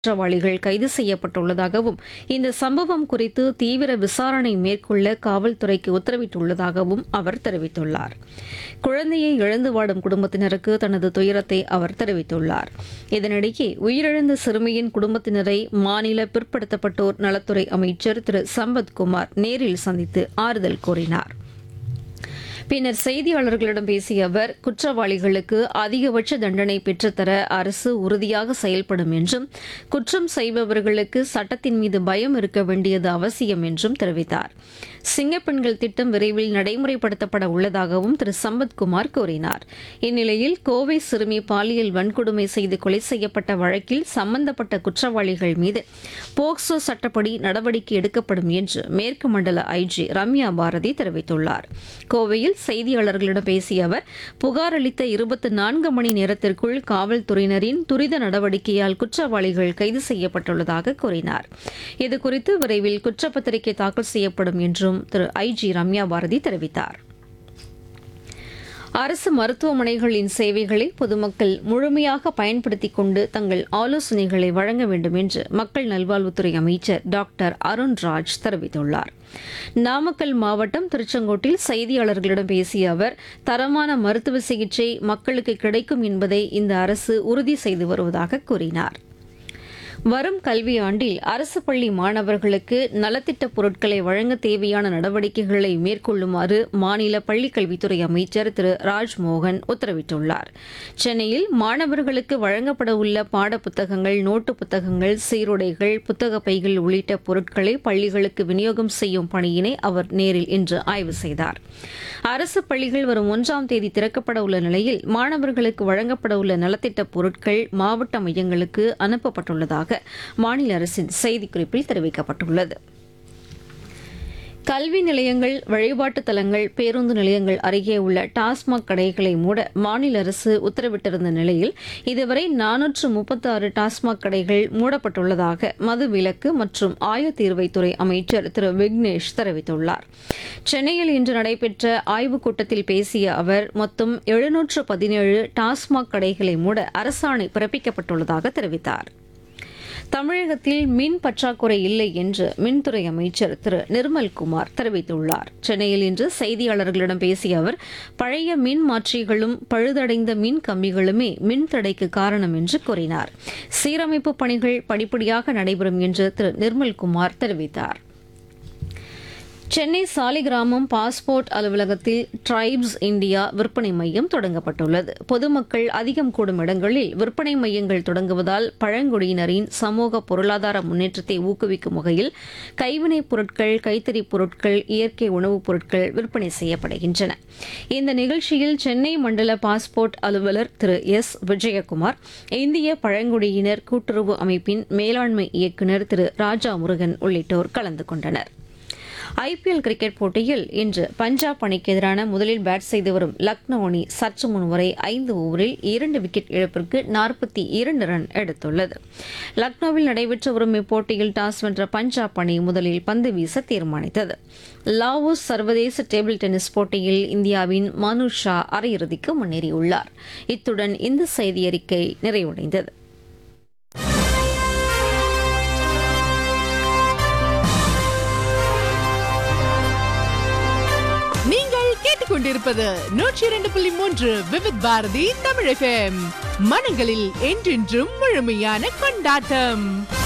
குற்றவாளிகள் கைது செய்யப்பட்டுள்ளதாகவும் இந்த சம்பவம் குறித்து தீவிர விசாரணை மேற்கொள்ள காவல்துறைக்கு உத்தரவிட்டுள்ளதாகவும் அவர் தெரிவித்துள்ளார் குழந்தையை இழந்து வாடும் குடும்பத்தினருக்கு தனது துயரத்தை அவர் தெரிவித்துள்ளார் இதனிடையே உயிரிழந்த சிறுமியின் குடும்பத்தினரை மாநில பிற்படுத்தப்பட்டோர் நலத்துறை அமைச்சர் திரு சம்பத் குமார் நேரில் சந்தித்து ஆறுதல் கூறினார் பின்னர் செய்தியாளர்களிடம் பேசிய அவர் குற்றவாளிகளுக்கு அதிகபட்ச தண்டனை பெற்றுத்தர அரசு உறுதியாக செயல்படும் என்றும் குற்றம் செய்பவர்களுக்கு சட்டத்தின் மீது பயம் இருக்க வேண்டியது அவசியம் என்றும் தெரிவித்தார் சிங்கப்பெண்கள் திட்டம் விரைவில் நடைமுறைப்படுத்தப்பட உள்ளதாகவும் திரு சம்பத்குமார் கூறினார் இந்நிலையில் கோவை சிறுமி பாலியல் வன்கொடுமை செய்து கொலை செய்யப்பட்ட வழக்கில் சம்பந்தப்பட்ட குற்றவாளிகள் மீது போக்சோ சட்டப்படி நடவடிக்கை எடுக்கப்படும் என்று மேற்கு மண்டல ஐஜி ரம்யா பாரதி தெரிவித்துள்ளார் கோவையில் செய்தியாளர்களிடம் பேசிய அவர் புகார் அளித்த இருபத்தி நான்கு மணி நேரத்திற்குள் காவல்துறையினரின் துரித நடவடிக்கையால் குற்றவாளிகள் கைது செய்யப்பட்டுள்ளதாக கூறினார் இதுகுறித்து விரைவில் குற்றப்பத்திரிகை தாக்கல் செய்யப்படும் என்றும் திரு ஐஜி ரம்யா பாரதி தெரிவித்தார் அரசு மருத்துவமனைகளின் சேவைகளை பொதுமக்கள் முழுமையாக பயன்படுத்திக் கொண்டு தங்கள் ஆலோசனைகளை வழங்க வேண்டும் என்று மக்கள் நல்வாழ்வுத்துறை அமைச்சர் டாக்டர் அருண்ராஜ் தெரிவித்துள்ளார் நாமக்கல் மாவட்டம் திருச்செங்கோட்டில் செய்தியாளர்களிடம் பேசிய அவர் தரமான மருத்துவ சிகிச்சை மக்களுக்கு கிடைக்கும் என்பதை இந்த அரசு உறுதி செய்து வருவதாக கூறினார் வரும் கல்வியாண்டில் அரசு பள்ளி மாணவர்களுக்கு நலத்திட்ட பொருட்களை வழங்க தேவையான நடவடிக்கைகளை மேற்கொள்ளுமாறு மாநில பள்ளிக்கல்வித்துறை அமைச்சர் திரு ராஜ்மோகன் உத்தரவிட்டுள்ளார் சென்னையில் மாணவர்களுக்கு வழங்கப்பட உள்ள பாடப்புத்தகங்கள் நோட்டு புத்தகங்கள் சீருடைகள் புத்தக பைகள் உள்ளிட்ட பொருட்களை பள்ளிகளுக்கு விநியோகம் செய்யும் பணியினை அவர் நேரில் இன்று ஆய்வு செய்தார் அரசு பள்ளிகள் வரும் ஒன்றாம் தேதி திறக்கப்பட உள்ள நிலையில் மாணவர்களுக்கு வழங்கப்பட உள்ள நலத்திட்ட பொருட்கள் மாவட்ட மையங்களுக்கு அனுப்பப்பட்டுள்ளதாக மாநில அரசின் செய்திக்குறிப்பில் தெரிவிக்கப்பட்டுள்ளது கல்வி நிலையங்கள் வழிபாட்டுத் தலங்கள் பேருந்து நிலையங்கள் அருகே உள்ள டாஸ்மாக் கடைகளை மூட மாநில அரசு உத்தரவிட்டிருந்த நிலையில் இதுவரை நானூற்று முப்பத்தாறு டாஸ்மாக் கடைகள் மூடப்பட்டுள்ளதாக மது விலக்கு மற்றும் ஆயத்தீர்வைத்துறை அமைச்சர் திரு விக்னேஷ் தெரிவித்துள்ளார் சென்னையில் இன்று நடைபெற்ற ஆய்வுக் கூட்டத்தில் பேசிய அவர் மொத்தம் எழுநூற்று பதினேழு டாஸ்மாக் கடைகளை மூட அரசாணை பிறப்பிக்கப்பட்டுள்ளதாக தெரிவித்தார் தமிழகத்தில் மின் பற்றாக்குறை இல்லை என்று மின்துறை அமைச்சர் திரு நிர்மல்குமார் தெரிவித்துள்ளார் சென்னையில் இன்று செய்தியாளர்களிடம் பேசிய அவர் பழைய மின் மாற்றிகளும் பழுதடைந்த மின் கம்பிகளுமே மின் தடைக்கு காரணம் என்று கூறினார் சீரமைப்பு பணிகள் படிப்படியாக நடைபெறும் என்று திரு நிர்மல்குமார் தெரிவித்தார் சென்னை சாலிகிராமம் பாஸ்போர்ட் அலுவலகத்தில் டிரைப்ஸ் இந்தியா விற்பனை மையம் தொடங்கப்பட்டுள்ளது பொதுமக்கள் அதிகம் கூடும் இடங்களில் விற்பனை மையங்கள் தொடங்குவதால் பழங்குடியினரின் சமூக பொருளாதார முன்னேற்றத்தை ஊக்குவிக்கும் வகையில் கைவினைப் பொருட்கள் கைத்தறி பொருட்கள் இயற்கை உணவுப் பொருட்கள் விற்பனை செய்யப்படுகின்றன இந்த நிகழ்ச்சியில் சென்னை மண்டல பாஸ்போர்ட் அலுவலர் திரு எஸ் விஜயகுமார் இந்திய பழங்குடியினர் கூட்டுறவு அமைப்பின் மேலாண்மை இயக்குநர் திரு ராஜா முருகன் உள்ளிட்டோர் கலந்து கொண்டனர் ஐபிஎல் கிரிக்கெட் போட்டியில் இன்று பஞ்சாப் அணிக்கு எதிரான முதலில் பேட் செய்து வரும் லக்னோ அணி சற்று முன் வரை ஐந்து ஓவரில் இரண்டு விக்கெட் இழப்பிற்கு நாற்பத்தி இரண்டு ரன் எடுத்துள்ளது லக்னோவில் நடைபெற்று வரும் இப்போட்டியில் டாஸ் வென்ற பஞ்சாப் அணி முதலில் பந்து வீச தீர்மானித்தது லாவோஸ் சர்வதேச டேபிள் டென்னிஸ் போட்டியில் இந்தியாவின் மனு ஷா அரையிறுதிக்கு முன்னேறியுள்ளார் இத்துடன் இந்த செய்தி அறிக்கை நிறைவடைந்தது நீங்கள் கேட்டுக்கொண்டிருப்பது நூற்றி இரண்டு புள்ளி மூன்று விவித் பாரதி தமிழ் எஃப்எம் மனங்களில் என்றென்றும் முழுமையான கொண்டாட்டம்